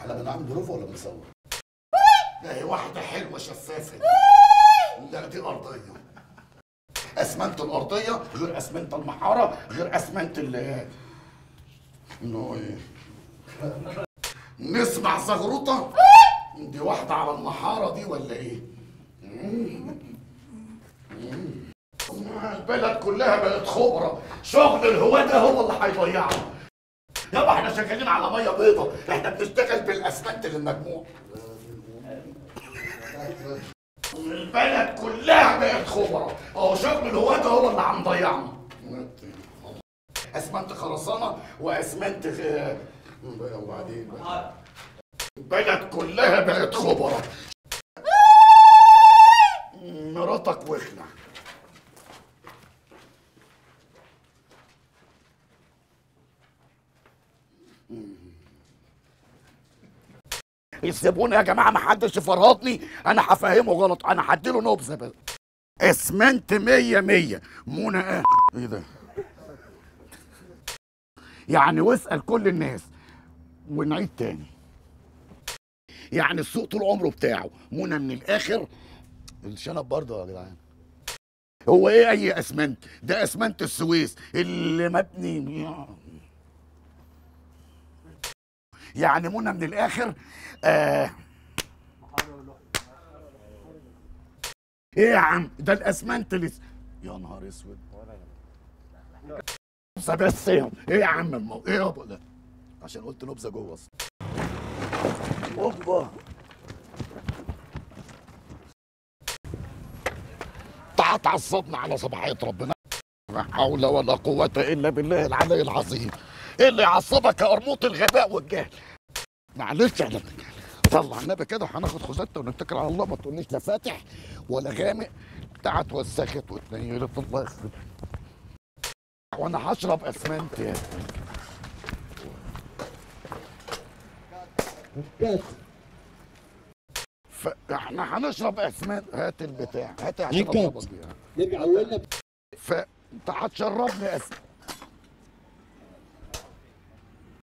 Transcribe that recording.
احنا بنعمل ظروف ولا بنصور؟ اهي واحدة حلوة شفافة لا دي أرضية أسمنت الأرضية غير أسمنت المحارة غير أسمنت ال إنه إيه؟ نسمع زغروطة دي واحدة على المحارة دي ولا إيه؟ مم. مم. البلد كلها بقت خبرة شغل الهواة ده هو اللي هيضيعنا يابا احنا شغالين على ميه بيضة احنا بنشتغل بالاسمنت للمجموع البلد كلها بقت خبرة اهو شغل الهواة ده هو اللي عم ضيعنا اسمنت خرسانة واسمنت غ- وبعدين بقى. البلد كلها بقت خبرة مراتك واخلع يسيبوني يا جماعه ما حدش يفرطني انا هفهمه غلط انا هديله نبذه بس اسمنت مية مية منى ايه ايه ده يعني واسال كل الناس ونعيد تاني يعني السوق طول عمره بتاعه منى من الاخر الشنب برضه يا جدعان هو ايه اي اسمنت ده اسمنت السويس اللي مبني يعني منى من الاخر آه ايه يا عم ده الاسمنت اللي يا نهار اسود نبذه بس ايه ايه يا عم المو... ايه يابا ده عشان قلت نبذه جوه اصلا اوبا تعال تعصبنا على صباحيه ربنا لا حول ولا قوة إلا بالله العلي العظيم إيه اللي يعصبك يا قرموط الغباء والجهل معلش يا لما طلع النبي كده وهناخد خزانتنا ونتكل على الله ما تقوليش لا فاتح ولا غامق بتاعت وسخت واتنيلت الله يخرب وانا هشرب اسمنت يا فاحنا هنشرب اسمنت هات البتاع هات عشان مين كات؟ اشربك بيها نرجع اولنا فانت هتشربني اسمنت